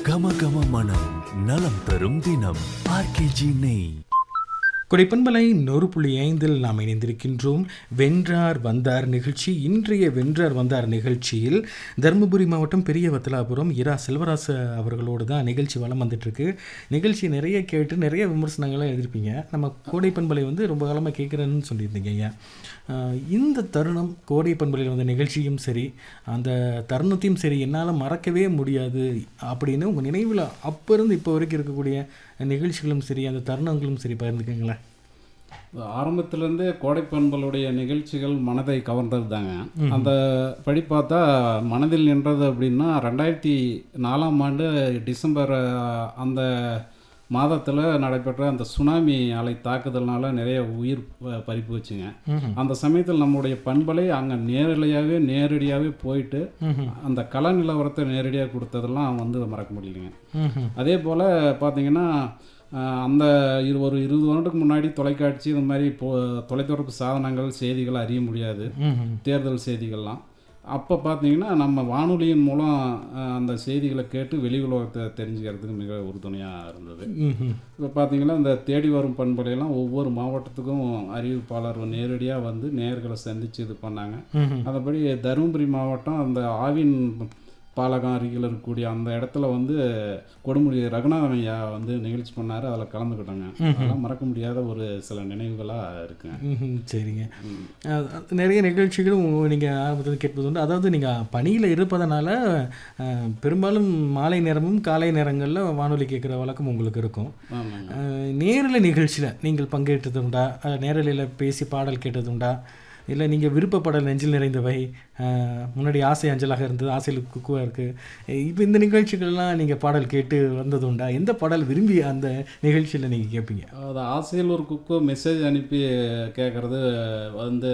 கம கம மனம் நலம் தரும் தினம் ஆர்கேஜி நெய் கொடைப்பண்பலை நூறு புள்ளி ஐந்தில் நாம் இணைந்திருக்கின்றோம் வென்றார் வந்தார் நிகழ்ச்சி இன்றைய வென்றார் வந்தார் நிகழ்ச்சியில் தருமபுரி மாவட்டம் பெரிய வத்தலாபுரம் இரா செல்வராச அவர்களோடு தான் நிகழ்ச்சி வளம் வந்துட்டுருக்கு நிகழ்ச்சி நிறைய கேட்டு நிறைய விமர்சனங்களை எழுதிருப்பீங்க நம்ம கோடை பண்பலை வந்து ரொம்ப காலமாக கேட்குறேன்னு சொல்லியிருந்தீங்க ஐயா ஆஹ் இந்த தருணம் கோடை பண்பலையில் வந்த நிகழ்ச்சியும் சரி அந்த தருணத்தையும் சரி என்னால் மறக்கவே முடியாது அப்படின்னு உங்கள் நினைவில் அப்போ இருந்து இப்போ வரைக்கும் இருக்கக்கூடிய நிகழ்ச்சிகளும் சரி அந்த தருணங்களும் சரி பகிர்ந்துக்கங்களேன் ஆரம்பத்திலேருந்தே கோடைப்பண்பலுடைய நிகழ்ச்சிகள் மனதை கவர்ந்தது தாங்க அந்த படி பார்த்தா மனதில் நின்றது அப்படின்னா ரெண்டாயிரத்தி நாலாம் ஆண்டு டிசம்பர் அஹ், அந்த மாதத்தில் நடைபெற்ற அந்த சுனாமி அலை தாக்குதல்னால நிறைய உயிர் ப- பறிப்பு வச்சுங்க அந்த சமயத்தில் நம்முடைய பண்பலை அங்கே நேரடியாகவே நேரடியாகவே போயிட்டு அந்த கள நிலவரத்தை நேரடியாக கொடுத்ததெல்லாம் வந்து மறக்க முடியலைங்க ம்ஹும். அதே போல் பார்த்தீங்கன்னா அஹ், அந்த இரு ஒரு இருபது வருடத்துக்கு முன்னாடி தொலைக்காட்சி இந்த மாதிரி போ தொலைத்தொடர்பு சாதனங்கள் செய்திகள் அறிய முடியாது ம்ஹும். தேர்தல் செய்திகள்லாம் அப்போ பார்த்தீங்கன்னா நம்ம வானொலியின் மூலம் அஹ், அந்த செய்திகளை கேட்டு வெளி உலகத்தை தெரிஞ்சுக்கிறதுக்கு மிக உறுதுணையாக இருந்தது ம்ஹும். இப்போ பார்த்தீங்கன்னா இந்த தேடி வரும் பண்பலையெல்லாம் ஒவ்வொரு மாவட்டத்துக்கும் அறிவிப்பாளர் நேரடியாக வந்து நேர்களை சந்தித்து இது பண்ணாங்க ம்ஹும். அதபடி தருமபுரி மாவட்டம் அந்த ஆவின் பாலகம் அருகில் இருக்கக்கூடிய அந்த இடத்துல வந்து கொடுமுடி ரகுநாதன் ஐயா வந்து நிகழ்ச்சி பண்ணார் அதில் கலந்துக்கிட்டாங்க அதெல்லாம் மறக்க முடியாத ஒரு சில நினைவுகளாக இருக்குங்க ம்ஹும். சரிங்க அஹ், அது நிறைய நிகழ்ச்சிகளும் நீங்கள் ஆரம்பத்தில் கேட்பது உண்டு அதாவது நீங்கள் பணியில் இருப்பதனால அஹ், பெரும்பாலும் மாலை நேரமும் காலை நேரங்களில் வானொலி கேட்குற வழக்கம் உங்களுக்கு இருக்கும் ஆமாங்க நேரில் நிகழ்ச்சியில் நீங்கள் பங்கேற்றது உண்டா நேரலையில் பேசி பாடல் கேட்டது உண்டா இல்லை நீங்கள் விருப்பப்பாடல் நெஞ்சில் நிறைந்தவை அஹ், முன்னாடி ஆசை அஞ்சலாக இருந்தது ஆசையில் குக்குவாக இருக்குது இப்போ இந்த நிகழ்ச்சிகள்லாம் நீங்கள் பாடல் கேட்டு வந்தது உண்டா எந்த பாடல் விரும்பி அந்த நிகழ்ச்சியில் நீங்கள் கேட்பீங்க அது ஆசையில் ஒரு குக்கு மெசேஜ் அனுப்பி கேட்குறது வந்து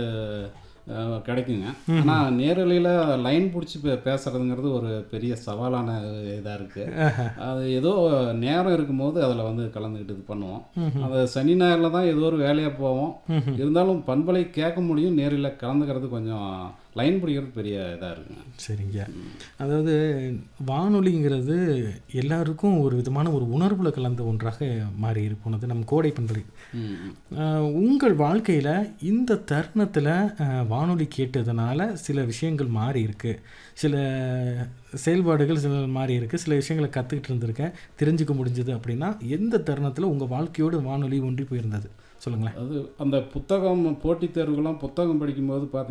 அஹ், கிடைக்குங்க ஆனால் நேரலையில் லைன் பிடிச்சி பே பேசுறதுங்கிறது ஒரு பெரிய சவாலான இதாக இருக்குது அது ஏதோ நேரம் இருக்கும்போது அதில் வந்து கலந்துக்கிட்டு இது பண்ணுவோம் அது சனி ஞாயிறில் தான் ஏதோ ஒரு வேலையாக போவோம் இருந்தாலும் பண்பலை கேட்க முடியும் நேரில் கலந்துக்கிறது கொஞ்சம் லைன் பிடிக்கிறது பெரிய இதாக இருக்குங்க சரிங்க அதாவது வானொலிங்கிறது எல்லாருக்கும் ஒரு விதமான ஒரு உணர்வுல கலந்த ஒன்றாக மாறி போனது நம்ம கோடை பண்பலை ம். ஆஹ் உங்கள் வாழ்க்கையில் இந்த தருணத்தில் வானொலி கேட்டதுனால சில விஷயங்கள் மாறி இருக்கு சில செயல்பாடுகள் சில மாறி இருக்கு சில விஷயங்களை கற்றுக்கிட்டு இருந்திருக்கேன் தெரிஞ்சுக்க முடிஞ்சது அப்படின்னா எந்த தருணத்தில் உங்கள் வாழ்க்கையோடு வானொலி ஒன்றி போயிருந்தது சொல்லுங்களேன் அது அந்த புத்தகம் போட்டித் தேர்வுகள்லாம் புத்தகம் படிக்கும்போது பார்த்தீங்கன்னா